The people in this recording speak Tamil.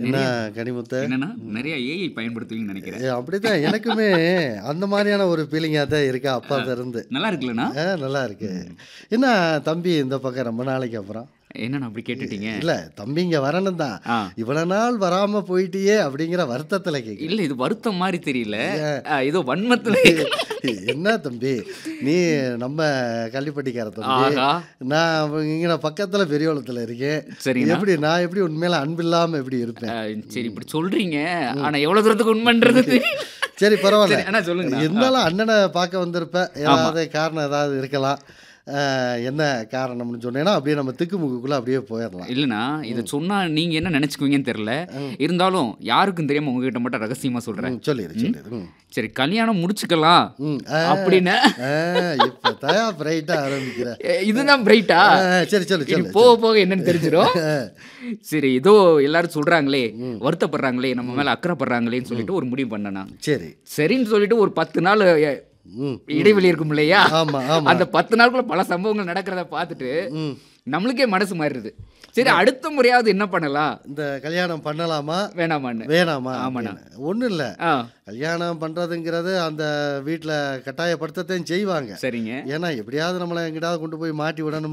என்ன நிறைய கனிமுத்த என்னன்னா நிறைய ஏஐ பயன்படுத்துவீங்கன்னு நினைக்கிறேன் ஏ, அப்படித்தான் எனக்குமே அந்த மாதிரியான ஒரு ஃபீலிங்காக தான் இருக்கா அப்பா இருந்து நல்லா இருக்குல்லண்ணா ஆ நல்லா இருக்கு என்ன தம்பி இந்த பக்கம் ரொம்ப நாளைக்கு அப்புறம் என்னண்ணா அப்படி கேட்டுட்டீங்க இல்ல தம்பி இங்க வரணும் தான் ஆ இவ்வளவு நாள் வராம போயிட்டியே அப்படிங்கிற வருத்தத்துல கேட்க இல்ல இது வருத்தம் மாதிரி தெரியல ஆ, ஏதோ வன்மத்துல என்ன தம்பி நீ நம்ம கள்ளிப்பட்டிக்கார தம்பி ஆஹா நான் இங்க பக்கத்துல பெரியவளத்துல இருக்கேன் சரிண்ணா எப்படி நான் எப்படி உண்மையில அன்பில்லாம எப்படி இருப்பேன் ஆ, சரி இப்படி சொல்றீங்க ஆனா எவ்வளவு தூரத்துக்கு உண்மைன்றது தெரியல. சரி பரவாயில்ல சரி அண்ணா சொல்லுங்க இருந்தாலும் அண்ணனை பார்க்க வந்திருப்ப ஏதாவது காரணம் ஏதாவது இருக்கலாம் அஹ், என்ன காரணம்னு சொன்னேன்னா அப்படியே நம்ம திக்குமுக்குள்ள அப்படியே போயிடலாம் இல்லைண்ணா இதை சொன்னா நீங்க என்ன நினைச்சுக்குவீங்கன்னு தெரியல இருந்தாலும் யாருக்கும் தெரியாம உங்ககிட்ட மட்டும் ரகசியமா சொல்றேன் ம், சொல்லிடு சொல்லிடு ம். சரி கல்யாணம் முடிச்சுக்கலாம் ம் ஆ, அப்படின்னு ஆ, இப்ப தயா பிரைட்டா ஆரம்பிக்கிற எ, இதுதான் பிரைட்டா ஆ, சரி சொல்லு இனி சொல்லு போக போக என்னன்னு தெரிஞ்சிடும் சரி ஏதோ எல்லாரும் சொல்றாங்களே வருத்தப்படுறாங்களே நம்ம மேல அக்கறைப்படுறாங்களேன்னு சொல்லிட்டு ஒரு முடிவு பண்ணனா சரி சரின்னு சொல்லிட்டு ஒரு பத்து நாள் எ, ம் இடைவெளி இருக்கும் இல்லையா ஆமா ஆமா அந்த பத்து நாளுக்குள்ள பல சம்பவங்கள் நடக்கிறத பார்த்துட்டு ம் நம்மளுக்கே மனசு மாறிடுது சரி அடுத்த முறையாவது என்ன பண்ணலாம் இந்த கல்யாணம் பண்ணலாமா வேணாமான்னு வேணாமா ஆமாண்ணா. ஒன்றும் இல்லை ஆ கல்யாணம் பண்ணுறதுங்கிறது அந்த வீட்டில் கட்டாயப்படுத்தத்தையும் செய்வாங்க சரிங்க ஏன்னா எப்படியாவது நம்மளை எங்கிட்டாவது கொண்டு போய் மாட்டி விடணும்